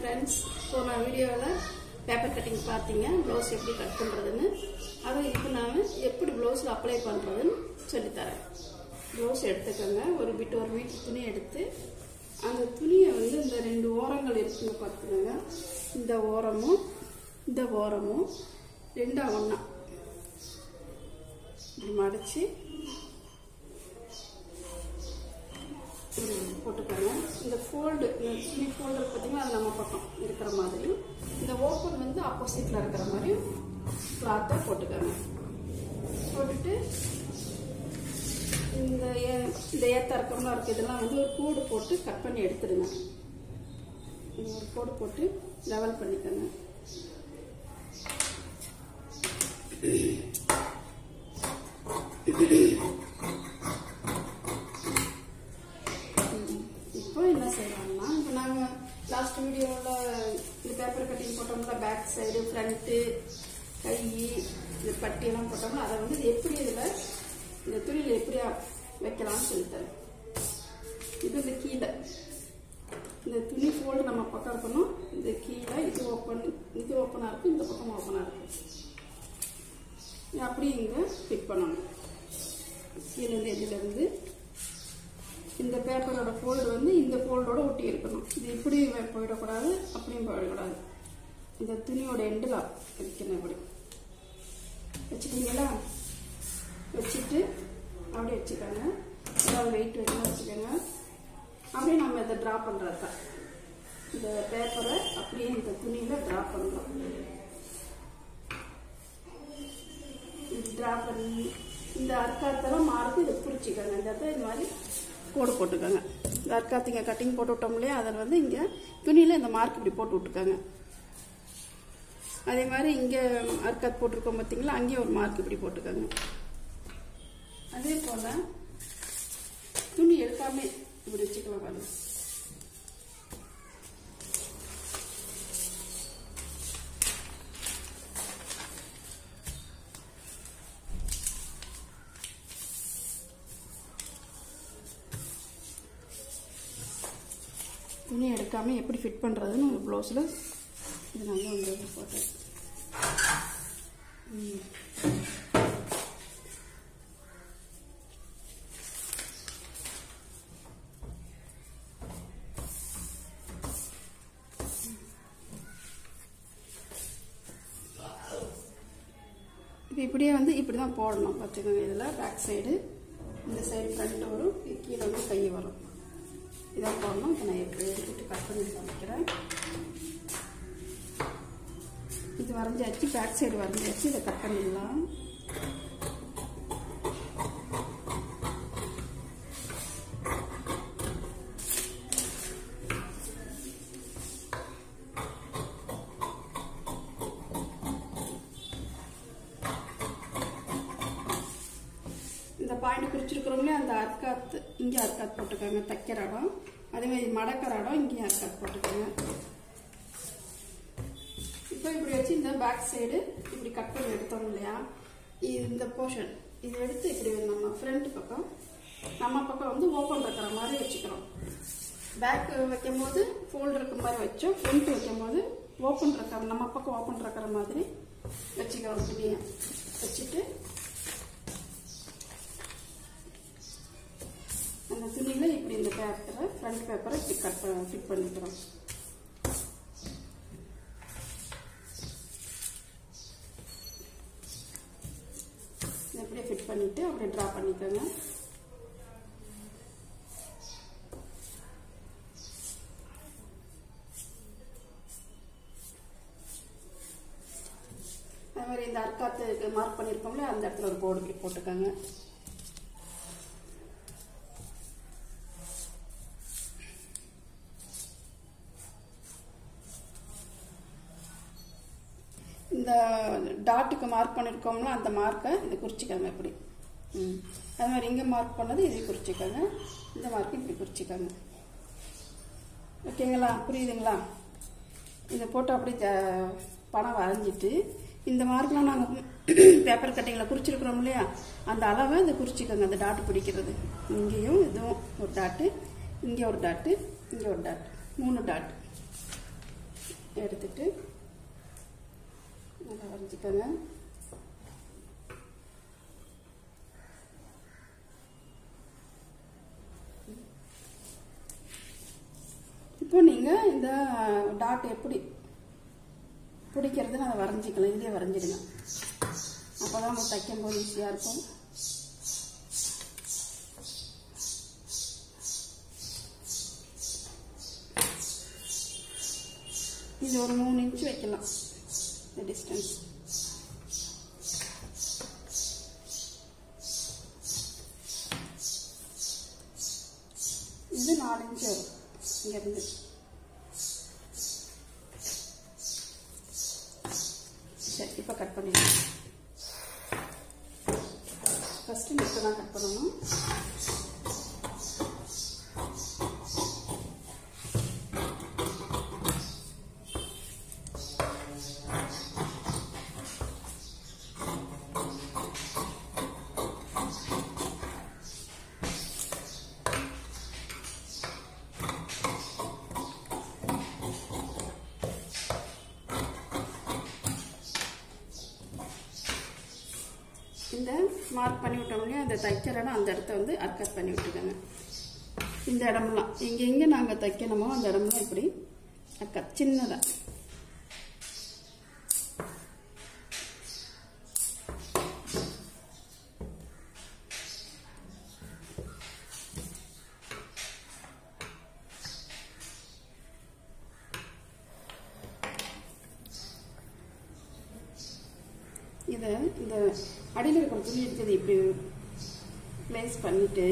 Friends போன வீடியோவில் paper cutting பார்த்தீங்க ப்ளவுஸ் எப்படி கட் பண்ணுறதுன்னு அதை இப்போ நான் எப்படி ப்ளவுஸில் அப்ளை பண்ணுறதுன்னு சொல்லித்தரேன் ப்ளவுஸ் எடுத்துக்கோங்க ஒரு பிட் ஒரு மீட்டர் துணி எடுத்து அந்த துணியை வந்து இந்த ரெண்டு ஓரங்கள் இருக்குங்க பார்த்துக்கோங்க இந்த ஓரமும் இந்த ஓரமும் ரெண்டா ஒன்றா இப்படி மடித்து போட்டுக்கோங்க இந்த ஃபோல்டு இந்த துணி ஃபோல்டு பார்த்தீங்கன்னா அது நம்ம பக்கம் இருக்கிற மாதிரி இந்த ஓப்பன் வந்து ஆப்போசிட்டில் இருக்கிற மாதிரி கிளாத்தை போட்டுக்கோங்க போட்டுட்டு இந்த ஏ- இந்த ஏத்த இறக்கம்லாம் இருக்குது இதெல்லாம் வந்து ஒரு கோடு போட்டு கட் பண்ணி எடுத்துடுங்க இது ஒரு கோடு போட்டு லெவல் பண்ணிக்கோங்க இப்போ என்ன செய்யலாம்னா இப்போ நாங்கள் லாஸ்ட் வீடியோவில் இந்த பேப்பர் கட்டிங் போட்டோம்ல பேக் சைடு ஃப்ரண்ட்டு கை இந்த பட்டியெல்லாம் போட்டோம்ல அதை வந்து எப்படி இதில் இந்த துணியில் எப்படி வைக்கலாம்னு சொல்லித்தரேன் இது இந்த கீழே இந்த துணி ஃபோல்டு நம்ம பக்கம் இருக்கணும் இந்த கீழே இது ஓப்பன் இது ஓப்பனாக இருக்கும் இந்த பக்கம் ஓப்பனாக இருக்கும் இது அப்படியே இங்கே ஃபிட் பண்ணணும் கீழேருந்து எதுலேருந்து இந்த பேப்பரோட ஃபோல்டு வந்து இந்த ஃபோல்டோட ஒட்டி இருக்கணும் இது இப்படி போயிடக்கூடாது அப்படியும் போயிடக்கூடாது இந்த துணியோட எண்டில் வைக்கணும் இப்படி வச்சுட்டீங்களா வச்சுட்டு அப்படியே வச்சுக்கோங்க ஏதாவது வெயிட் வைக்கலாம் வச்சுக்கோங்க அப்படியே நம்ம இதை ட்ரா பண்ணுறது தான் இந்த பேப்பரை அப்படியே இந்த துணியில் ட்ரா பண்ணுறோம் ட்ரா பண்ணி இந்த அர்க்காத்தெல்லாம் மார்க்கு இதை பிடிச்சிக்கோங்க இந்த இடத்துல இந்த மாதிரி கோடு போட்டுக்கோங்க இந்த அர்க்காத்திங்க கட்டிங் போட்டு விட்டோம் இல்லையா அதில் வந்து இங்கே துணியில் இந்த மார்க் இப்படி போட்டு விட்டுக்கோங்க அதே மாதிரி இங்கே அர்க்காத் போட்டிருக்கோம் பார்த்தீங்களா அங்கேயும் ஒரு மார்க் இப்படி போட்டுக்கோங்க அதே போல் துணி எடுக்காம இப்படி வச்சுக்கலாம் பாருங்க துணி எடுக்காம எப்படி ஃபிட் பண்ணுறதுன்னு ஒரு ப்ளவுஸில் இது நல்லா வந்து போட்டு ம். இது இப்படியே வந்து இப்படி தான் போடணும் பார்த்துக்கோங்க இதில் பேக் சைடு இந்த சைடு ஃப்ரண்ட் வரும் இது கீழே வந்து கை வரும் இதான் போடணும் இப்போ நான் எப்படி எடுத்துட்டு கட் பண்ணி காமிக்கிறேன் இது வரைஞ்சாச்சு பேக் சைடு வரைஞ்சாச்சு இதை கட் பண்ணிடலாம் இந்த பாயிண்ட் குறிச்சிருக்கிறோம்லே அந்த அர்க்காத்து இங்கே அர்க்காத் போட்டுக்கோங்க தைக்கிற இடம் அதே மாதிரி மடக்கிற இடம் இங்கேயும் அர்க்காத் போட்டுக்கோங்க இப்போ இப்படி வச்சு இந்த பேக் சைடு இப்படி கட் பண்ணி எடுத்தோம் இல்லையா இது இந்த போர்ஷன் இது எடுத்து இப்படி நம்ம ஃப்ரண்ட் பக்கம் நம்ம பக்கம் வந்து ஓப்பன் இருக்கிற மாதிரி வச்சுக்கிறோம் பேக் வைக்கும் போது ஃபோல்டு இருக்கிற மாதிரி வச்சோம் ஃப்ரண்ட் வைக்கும் போது ஓப்பன் இருக்கிற நம்ம பக்கம் ஓப்பன் இருக்கிற மாதிரி வச்சுக்கிறோம் துணியை வச்சுட்டு அந்த துணியில் இப்படி இந்த பேப்பரை ஃப்ரண்ட் பேப்பரை இப்படி கட் ஃபிட் பண்ணிக்கிறோம் இதை அப்படியே ஃபிட் பண்ணிட்டு அப்படியே ட்ரா பண்ணிக்கோங்க அதே மாதிரி இந்த அர்க்காத்துக்கு மார்க் பண்ணியிருக்கோம்ல அந்த இடத்துல ஒரு போர்டு இப்படி போட்டுக்கோங்க இந்த டாட்டுக்கு மார்க் பண்ணியிருக்கோம்ல அந்த மார்க்கை இது குறிச்சிக்கோங்க இப்படி ம் அது மாதிரி இங்கே மார்க் பண்ணது இதை குறிச்சிக்கோங்க இந்த மார்க்கு இப்படி குறிச்சிக்கோங்க ஓகேங்களா புரியுதுங்களா இதை போட்டு அப்படியே ஜ- படம் வரைஞ்சிட்டு இந்த மார்க்லாம் நாங்கள் பேப்பர் கட்டிங்கில் குறிச்சிருக்கிறோம் இல்லையா அந்த அளவை இதை குறிச்சிக்கோங்க அந்த டாட்டு பிடிக்கிறது இங்கேயும் இதுவும் ஒரு டாட்டு இங்கே ஒரு டாட்டு இங்கே ஒரு டாட் மூணு டாட் எடுத்துட்டு நல்லா வரைஞ்சிக்கோங்க இப்போ நீங்கள் இந்த டாட் எப்படி பிடிக்கிறதுன்னு அதை வரைஞ்சிக்கலாம் இதுலேயே வரைஞ்சிடுங்க அப்போ தான் நம்ம தைக்கும்போது ஈஸியாக இருக்கும் இது ஒரு மூணு இன்ச் வைக்கலாம் இந்த டிஸ்டன்ஸ் இது நாலு இன்ச் வரும் இங்கேருந்து சரி இப்போ கட் பண்ணிடலாம் ஃபஸ்ட்டு நெட்டை தான் கட் பண்ணணும் இந்த மார்க் பண்ணி விட்டோம்னே அந்த தைக்கிற இடம் அந்த இடத்த வந்து அர்க்கட் பண்ணி விட்டுக்கோங்க இந்த இடம்லாம் எங்கே எங்கே நாங்கள் தைக்கணுமோ அந்த இடம்லாம் இப்படி அர்க்கட் சின்னதாக இதை இந்த அடியில் இருக்கிற துணி எடுத்தது இப்படி ப்ளேஸ் பண்ணிட்டு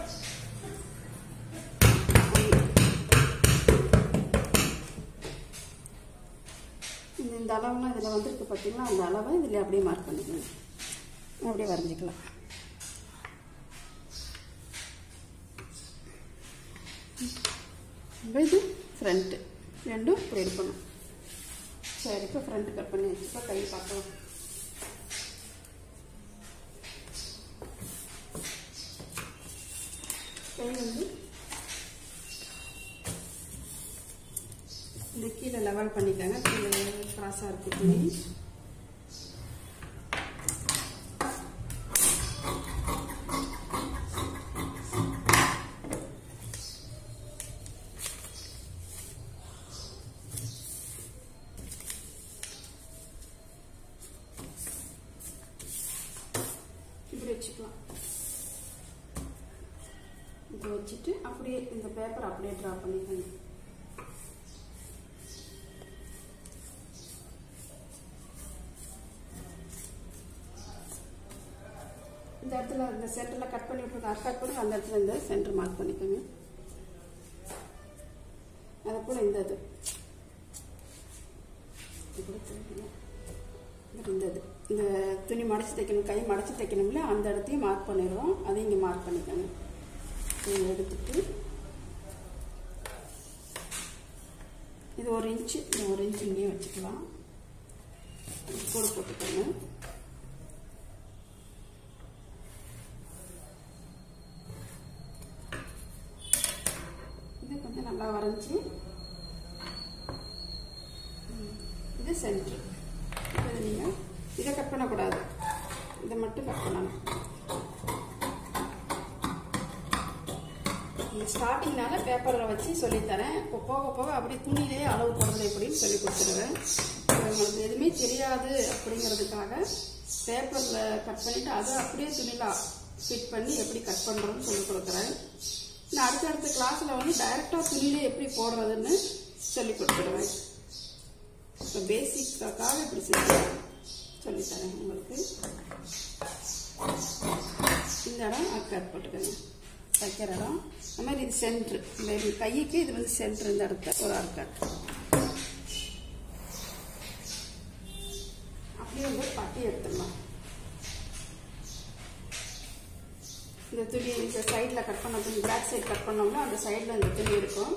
இந்த இந்த அளவுலாம் இதில் வந்திருக்கு பார்த்தீங்களா அந்த அளவை இதில் அப்படியே மார்க் பண்ணிக்கணும் அப்படியே வரைஞ்சிக்கலாம் இப்போ இது ஃப்ரண்ட்டு ரெண்டும் இப்படி எடுக்கணும் சரி இப்போ ஃப்ரண்ட் கட் பண்ணி வச்சு இப்போ கை பார்க்கலாம் கை வந்து இந்த கீழே லெவல் பண்ணிக்கோங்க கீழே கிராஸாக இருக்கு துணி இப்படி வச்சுக்கலாம் இதை வச்சுட்டு அப்படியே இந்த பேப்பர் அப்படியே ட்ரா பண்ணிக்கோங்க இந்த இடத்துல இந்த சென்டரில் கட் பண்ணி விட்டுருக்க கட் பண்ணி அந்த இடத்துல இந்த சென்டர் மார்க் பண்ணிக்கோங்க அது போல் இந்த இது இப்படி திருப்பிங்க. இப்படி இந்த இது இந்த துணி மடிச்சு தைக்கணும் கை மடிச்சு தைக்கணும்ல அந்த இடத்தையும் மார்க் பண்ணிடுவோம் அதையும் இங்கே மார்க் பண்ணிக்கோங்க இதை எடுத்துட்டு இது ஒரு இன்ச்சு இந்த ஒரு இன்ச்சு இங்கேயும் வச்சுக்கலாம் கூட போட்டுக்கோங்க இது கொஞ்சம் நல்லா வரைஞ்சி ம், இது சென்ட்ரு இது நீங்கள் இதை கட் பண்ணக்கூடாது இதை மட்டும் கட் பண்ணணும் ஸ்டார்டிங்னால பேப்பரில் வச்சு சொல்லித்தரேன் இப்போ போக போக அப்படியே துணியிலே அளவு போடுறது எப்படின்னு சொல்லி கொடுத்துருவேன் உங்களுக்கு எதுவுமே தெரியாது அப்படிங்கிறதுக்காக பேப்பரில் கட் பண்ணிவிட்டு அதை அப்படியே துணியில் ஃபிட் பண்ணி எப்படி கட் பண்ணுறோன்னு சொல்லி கொடுக்குறேன் நான் அடுத்தடுத்த கிளாஸில் வந்து டைரெக்டாக துணியிலே எப்படி போடுறதுன்னு சொல்லி கொடுத்துருவேன் இப்போ பேசிக்காக இப்படி செஞ்சு சொல்லித்தரேன் உங்களுக்கு இந்த இடம் கட் போட்டுக்கோங்க தைக்கிற இடம் அது மாதிரி இது சென்ட்ரு இந்த இது கைக்கு இது வந்து சென்ட்ரு இந்த இடத்த ஒரு அர்க்கட் அப்படியே வந்து பட்டி எடுத்துடலாம் இந்த துணி இந்த சைடில் கட் பண்ண துணி பேக் சைடு கட் பண்ணோம்னா அந்த சைடில் இந்த துணி இருக்கும்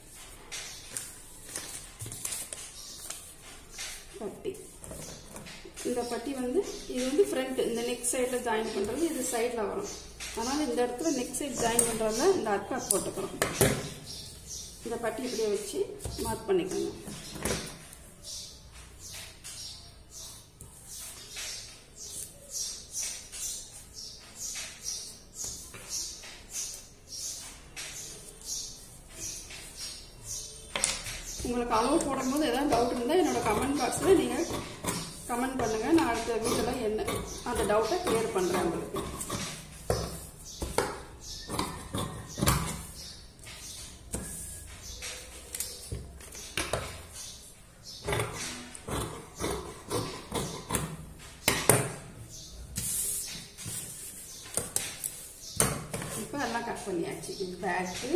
பட்டி இந்த பட்டி வந்து இது வந்து ஃப்ரண்ட் இந்த நெக் சைடில் ஜாயின் பண்ணுறது இது சைடில் வரும் அதனால் இந்த இடத்துல நெக் சைடு ஜாயின் பண்ணுறதுல இந்த அர்க்காட் போட்டுக்கிறோம் இந்த பட்டி இப்படியே வச்சு மார்க் பண்ணிக்கணும் உங்களுக்கு அளவு போடும்போது ஏதாவது டவுட் இருந்தால் என்னோட கமெண்ட் பாக்ஸில் நீங்கள் கமெண்ட் பண்ணுங்கள் நான் அடுத்த வீடியோவில் என்ன அந்த டவுட்டை கிளியர் பண்ணுறேன் உங்களுக்கு இப்போ எல்லாம் கட் பண்ணியாச்சு இது பேக்கு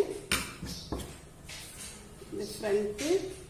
இந்த ஃப்ரண்ட்டு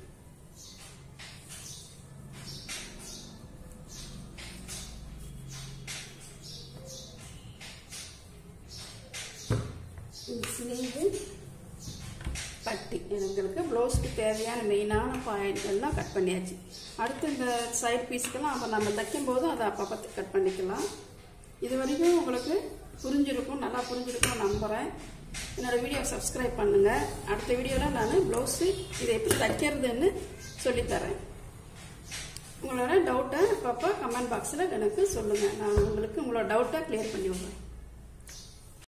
இந்த ஸ்லீவு பட்டி எங்களுக்கு ப்ளவுஸ்க்கு தேவையான மெயினான பாயிண்ட் எல்லாம் கட் பண்ணியாச்சு அடுத்து இந்த சைட் பீஸ்க்கெல்லாம் அப்போ நம்ம தைக்கும் போது அதை அப்பப்போ கட் பண்ணிக்கலாம் இது வரைக்கும் உங்களுக்கு புரிஞ்சிருக்கும் நல்லா புரிஞ்சிருக்கும் நம்புகிறேன் என்னோட வீடியோ சப்ஸ்கிரைப் பண்ணுங்கள் அடுத்த வீடியோவில் நான் ப்ளவுஸு இதை எப்படி தைக்கிறதுன்னு சொல்லித்தரேன் உங்களோட டவுட்டை அப்பப்போ கமெண்ட் பாக்ஸில் எனக்கு சொல்லுங்கள் நான் உங்களுக்கு உங்களோட டவுட்டை க்ளியர் பண்ணி விட்றேன்